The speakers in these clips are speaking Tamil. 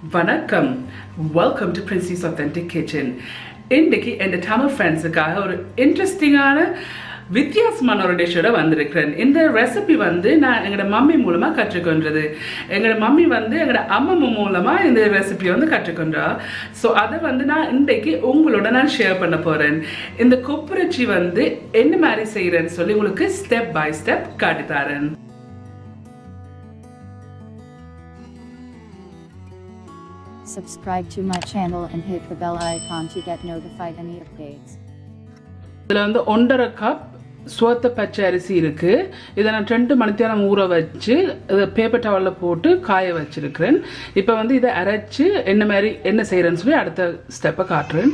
வணக்கம் welcome to Princy's authentic kitchen இன்னைக்கு என் தமிழ் ஃப்ரெண்ட்ஸுக்காக ஒரு இன்ட்ரெஸ்டிங்கான வித்தியாசமான ஒரு டிஷ்ஷோட வந்திருக்கிறேன் இந்த ரெசிபி வந்து நான் எங்களோட மம்மி மூலமாக கற்றுக்கொண்டது எங்களோட மம்மி வந்து எங்களோட அம்மம்மா மூலமாக இந்த ரெசிபியை வந்து கற்றுக்கொண்டா ஸோ அதை வந்து நான் இன்றைக்கு உங்களோட நான் ஷேர் பண்ண போகிறேன் இந்த கொப்புரச்சி வந்து என்ன மாதிரி செய்கிறேன்னு சொல்லி உங்களுக்கு ஸ்டெப் பை ஸ்டெப் காட்டித்தாரேன் Subscribe to my channel and hit the bell icon to get notified any updates. இதில் வந்து ஒன்றரை கப் சுவத்த பச்சை அரிசி இருக்கு இதை நான் ரெண்டு மணித்தியாலம் ஊற வச்சு இதை பேப்பர் டவலில் போட்டு காய வச்சிருக்கிறேன் இப்போ வந்து இதை அரைச்சு என்ன மாதிரி என்ன செய்யறேன்னு சொல்லி அடுத்த ஸ்டெப்பை காட்டுறேன்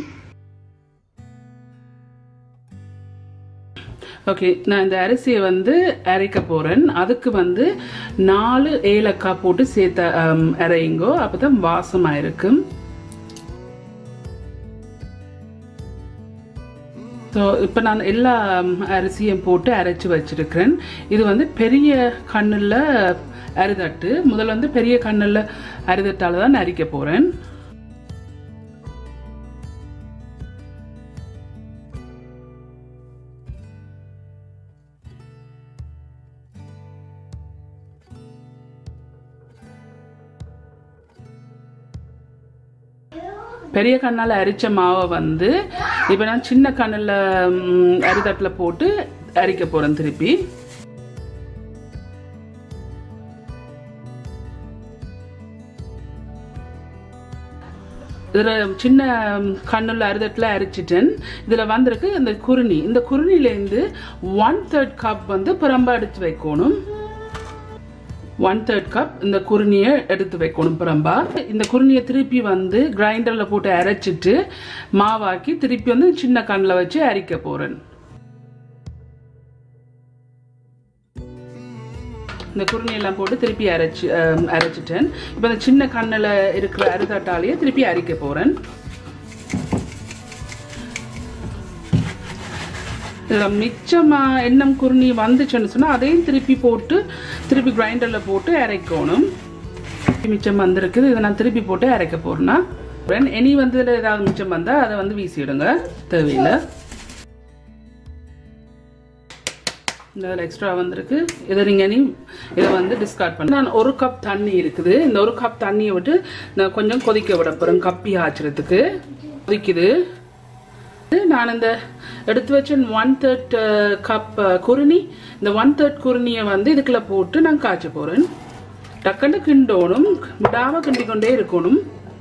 ஓகே நான் இந்த அரிசியை வந்து அரைக்க போகிறேன் அதுக்கு வந்து நாலு ஏலக்காய் போட்டு சேர்த்த ஆம், அரையுங்கோ அப்போ தான் வாசமாக இருக்கும் ஸோ இப்போ நான் எல்லா ம், அரிசியும் போட்டு அரைச்சி வச்சிருக்கிறேன் இது வந்து பெரிய கண்ணில் அரிதட்டு முதல்ல வந்து பெரிய கண்ணில் அரிதட்டால் தான் அரிக்க போகிறேன் பெரிய கண்ணால் அரிச்ச மாவை வந்து இப்போ நான் சின்ன கண்ணில் அரிதட்டில் போட்டு அரிக்க போகிறேன் திருப்பி இதில் சின்ன கண்ணில் அரிதட்டில் அரிச்சிட்டேன் இதில் வந்திருக்கு இந்த குருணி இந்த குருணிலேருந்து ஒன் தேர்ட் கப் வந்து புறம்பா எடுத்து வைக்கணும் ஒன் தேர்ட் கப் இந்த குருணியை எடுத்து வைக்கணும் புறம்பா இந்த குருணியை திருப்பி வந்து கிரைண்டரில் போட்டு அரைச்சிட்டு மாவாக்கி திருப்பி வந்து சின்ன கண்ணில் வச்சு அரிக்க போகிறேன் இந்த குருணியெல்லாம் போட்டு திருப்பி அரைச்சி அஹ், அரைச்சிட்டேன் இப்போ இந்த சின்ன கண்ணில் இருக்கிற அரிதாட்டாலேயே திருப்பி அரிக்க போகிறேன் இதில் மிச்சமாக எண்ணம் குருணி வந்துச்சுன்னு சொன்னால் அதையும் திருப்பி போட்டு திருப்பி கிரைண்டரில் போட்டு அரைக்கணும் மிச்சம் வந்திருக்குது இதை நான் திருப்பி போட்டு அரைக்க போகிறேன்னா இனி வந்து இதில் ஏதாவது மிச்சம் வந்தால் அதை வந்து வீசிடுங்க தேவையில்லை இந்த இதில் எக்ஸ்ட்ரா வந்திருக்கு இதை நீங்கள் நீ இதை வந்து டிஸ்கார்ட் பண்ண நான் ஒரு கப் தண்ணி இருக்குது இந்த ஒரு கப் தண்ணியை விட்டு நான் கொஞ்சம் கொதிக்க விட போகிறேன் கப்பி ஆச்சுறதுக்கு கொதிக்குது நான் இந்த எடுத்து வச்ச ஒன் தேர்ட் கப் குருணி இந்த ஒன் தேர்ட் குருணியை வந்து இதுக்குள்ள போட்டு நான் காய்ச்ச போறேன் டக்குன்னு கிண்டோணும் விடாம கிண்டி கொண்டே இருக்கணும்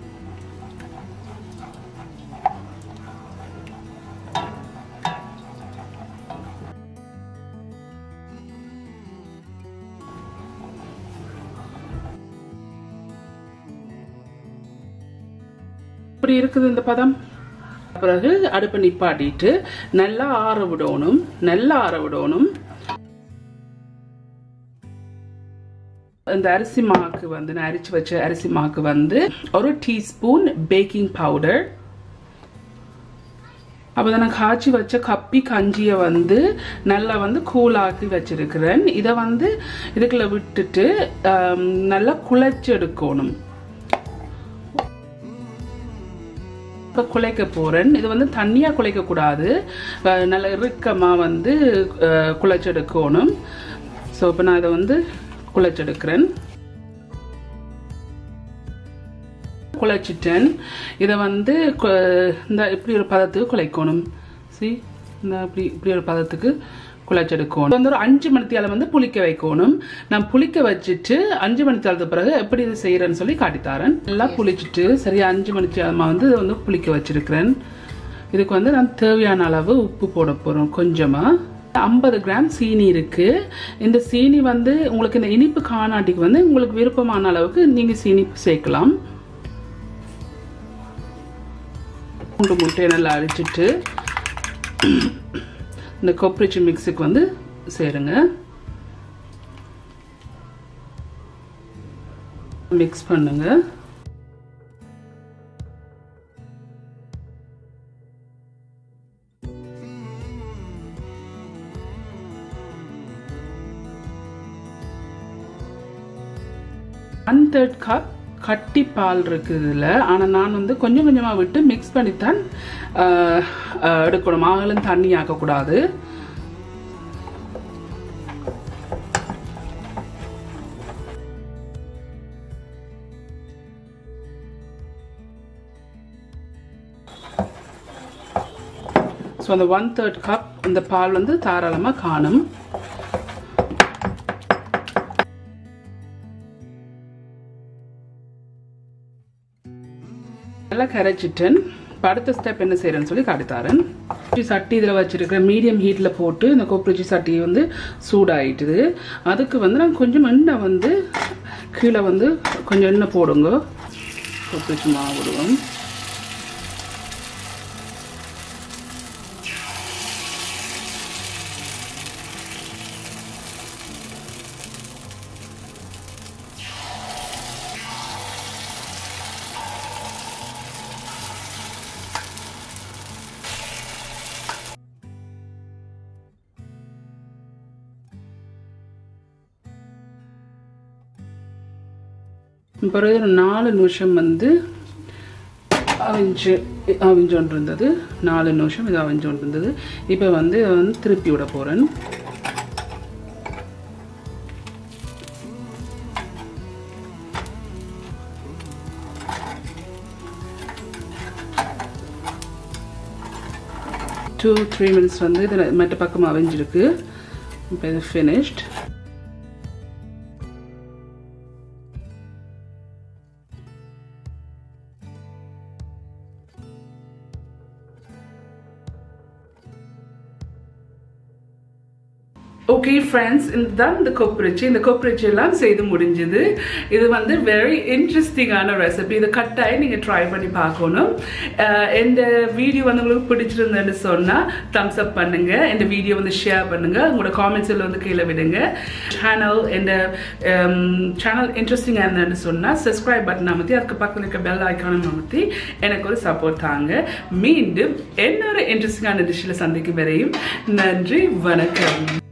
இப்படி இருக்குது இந்த பதம் பிறகு அடுப்பை நிப்பாட்டிட்டு நல்லா ஆற விடணும் நல்லா ஆற விடணும் இந்த அரிசி மாக்கு வந்து நான் அரிச்சு வச்ச அரிசி மாக்கு வந்து ஒரு டீஸ்பூன் பேக்கிங் பவுடர் அப்போ நான் காய்ச்சி வச்ச கப்பி கஞ்சியை வந்து நல்லா வந்து கூலாக்கி வச்சிருக்கிறேன் இதை வந்து இதுக்குள்ள விட்டுட்டு ஆம், நல்லா குழைச்சி எடுக்கணும் இப்போ குழைக்க போகிறேன் இது வந்து தண்ணியாக குழைக்கக்கூடாது அஹ் நல்ல இறுக்கமாக வந்து அஹ், குழைச்செடுக்கணும் ஸோ இப்போ நான் இதை வந்து குழைச்செடுக்கிறேன் குழைச்சிட்டேன் இதை வந்து கு- இந்த இப்படி ஒரு பதத்துக்கு குழைக்கணும் சி இந்த இப்படி இப்படி ஒரு பதத்துக்கு குழைச்செடுக்கணும் இது வந்து ஒரு அஞ்சு மணித்தியாலம் வந்து புளிக்க வைக்கணும் நான் புளிக்க வச்சுட்டு அஞ்சு மணித்தியாலத்துக்கு பிறகு எப்படி இது செய்யறேன்னு சொல்லி காட்டித்தாரேன் எல்லாம் புளிச்சிட்டு சரியா அஞ்சு மணித்தியாலமா வந்து இதை வந்து புளிக்க வச்சிருக்கிறேன் இதுக்கு வந்து நான் தேவையான அளவு உப்பு போட போறோம் கொஞ்சமா ஐம்பது கிராம் சீனி இருக்கு இந்த சீனி வந்து உங்களுக்கு இந்த இனிப்பு காணாட்டிக்கு வந்து உங்களுக்கு விருப்பமான அளவுக்கு நீங்க சீனி சேர்க்கலாம் பூண்டு முட்டையை நல்லா அரிச்சிட்டு இந்த கொப்பரிச்சி மிக்ஸுக்கு வந்து சேருங்க மிக்ஸ் பண்ணுங்க ஒன் தேர்ட் கப் கட்டி பால் இருக்குது இதில் ஆனால் நான் வந்து கொஞ்சம் கொஞ்சமாக விட்டு மிக்ஸ் பண்ணித்தான் ஆஹ், ஆஹ், எடுக்கணும் ஆகலும் தண்ணி ஆக்கக்கூடாது ஸோ அந்த ஒன் தேர்ட் கப் இந்த பால் வந்து தாராளமாக காணும் நல்லா கரைச்சிட்டேன் இப்போ அடுத்த ஸ்டெப் என்ன செய்யறேன்னு சொல்லி காட்டித்தாரன் சட்டி இதில் வச்சிருக்கிற மீடியம் ஹீட்டில் போட்டு இந்த கொப்பரிச்சி சட்டி வந்து சூடாயிட்டுது அதுக்கு வந்து நான் கொஞ்சம் எண்ணெய் வந்து கீழே வந்து கொஞ்சம் எண்ணெய் போடுங்க கொப்பரிச்சி மாவு விடுவோம் பிறகு ஒரு நாலு நிமிஷம் வந்து அவிஞ்சு அவிஞ்சோண்டு இருந்தது நாலு நிமிஷம் இது அவிஞ்சோண்டு இருந்தது இப்போ வந்து இதை வந்து திருப்பி விட போகிறேன் டூ த்ரீ மினிட்ஸ் வந்து இது மற்ற பக்கம் அவிஞ்சிருக்கு இப்போ இது ஃபினிஷ்ட் ஓகே ஃப்ரெண்ட்ஸ் இதுதான் இந்த கொப்பரிச்சி இந்த கொப்பரிச்சி எல்லாம் செய்து முடிஞ்சது இது வந்து வெரி இன்ட்ரெஸ்டிங்கான ரெசிபி இதை கட்டாயம் நீங்கள் ட்ரை பண்ணி பார்க்கணும் அஹ் இந்த வீடியோ வந்து உங்களுக்கு பிடிச்சிருந்தேன்னு சொன்னால் தம்ஸ் அப் பண்ணுங்க இந்த வீடியோ வந்து ஷேர் பண்ணுங்க உங்களோட காமெண்ட்ஸில் வந்து கீழே விடுங்க சேனல் இந்த சேனல் இன்ட்ரெஸ்டிங்காக இருந்ததுன்னு சொன்னால் சப்ஸ்கிரைப் பட்டன் அமர்த்தி அதுக்கு பக்கத்தில் இருக்க பெல் ஐக்கானும் அமர்த்தி எனக்கு ஒரு சப்போர்ட் தாங்க மீண்டும் இன்னொரு இன்ட்ரெஸ்டிங்கான டிஷ்ஷில் சந்திக்கும் வரையும் நன்றி வணக்கம்